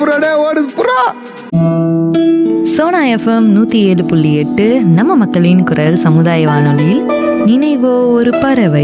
புறாடே ஓடுது புறா சோனா எஃப்எம் நூற்றி ஏழு புள்ளி எட்டு நம்ம மக்களின் குரல் சமுதாய வானொலியில் நினைவோ ஒரு பறவை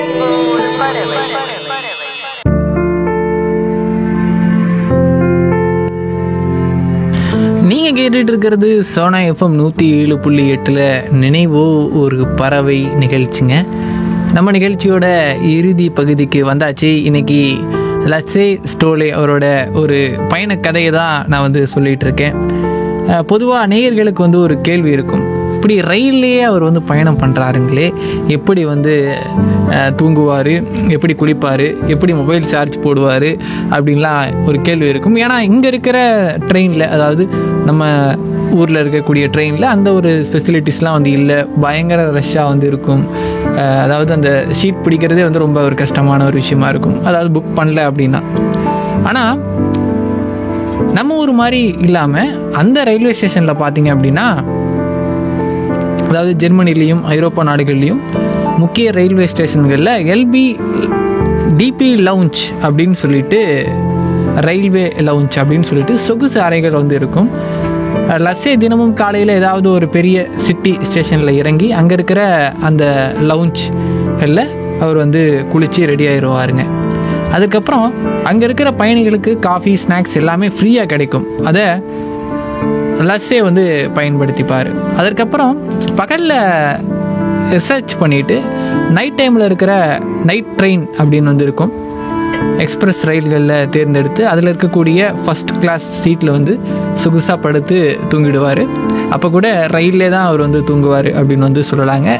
நீங்கள் கேட்டுட்டு இருக்கிறது சோனா எஃப்எம் நூற்றி ஏழு புள்ளி எட்டில் நினைவோ ஒரு பறவை நிகழ்ச்சிங்க நம்ம நிகழ்ச்சியோட இறுதி பகுதிக்கு வந்தாச்சு இன்னைக்கு லட்சே ஸ்டோலே அவரோட ஒரு பயண கதையை தான் நான் வந்து சொல்லிட்டு இருக்கேன் பொதுவாக நேயர்களுக்கு வந்து ஒரு கேள்வி இருக்கும் இப்படி ரயில்லையே அவர் வந்து பயணம் பண்ணுறாருங்களே எப்படி வந்து தூங்குவார் எப்படி குளிப்பார் எப்படி மொபைல் சார்ஜ் போடுவார் அப்படின்லாம் ஒரு கேள்வி இருக்கும் ஏன்னா இங்கே இருக்கிற ட்ரெயினில் அதாவது நம்ம ஊரில் இருக்கக்கூடிய ட்ரெயினில் அந்த ஒரு ஃபெசிலிட்டிஸ்லாம் வந்து இல்லை பயங்கர ரஷ்ஷாக வந்து இருக்கும் அஹ் அதாவது அந்த ஷீட் பிடிக்கிறதே வந்து ரொம்ப ஒரு கஷ்டமான ஒரு விஷயமா இருக்கும் அதாவது புக் பண்ணல அப்படின்னா ஆனால் நம்ம ஊர் மாதிரி இல்லாமல் அந்த ரயில்வே ஸ்டேஷனில் பார்த்தீங்க அப்படின்னா அதாவது ஜெர்மனிலையும் ஐரோப்பா நாடுகள்லையும் முக்கிய ரயில்வே ஸ்டேஷன்களில் எல்பி டிபி லவுஞ்ச் அப்படின்னு சொல்லிட்டு ரயில்வே லவுஞ்ச் அப்படின்னு சொல்லிட்டு சொகுசு அறைகள் வந்து இருக்கும் லஸ்ஸே தினமும் காலையில் ஏதாவது ஒரு பெரிய சிட்டி ஸ்டேஷனில் இறங்கி அங்கே இருக்கிற அந்த லவுஞ்ச்களில் அவர் வந்து குளித்து ரெடி ஆயிடுவாருங்க அதுக்கப்புறம் அங்கே இருக்கிற பயணிகளுக்கு காஃபி ஸ்நாக்ஸ் எல்லாமே ஃப்ரீயாக கிடைக்கும் அதை லஸ்ஸே வந்து பயன்படுத்திப்பார் அதற்கப்புறம் பகலில் ரிசர்ச் பண்ணிவிட்டு நைட் டைமில் இருக்கிற நைட் ட்ரெயின் அப்படின்னு வந்து இருக்கும் எக்ஸ்பிரஸ் ரயில்களில் தேர்ந்தெடுத்து அதில் இருக்கக்கூடிய ஃபஸ்ட் கிளாஸ் சீட்டில் வந்து சொகுசாக படுத்து தூங்கிடுவார் அப்போ கூட ரயிலே தான் அவர் வந்து தூங்குவார் அப்படின்னு வந்து சொல்லலாங்க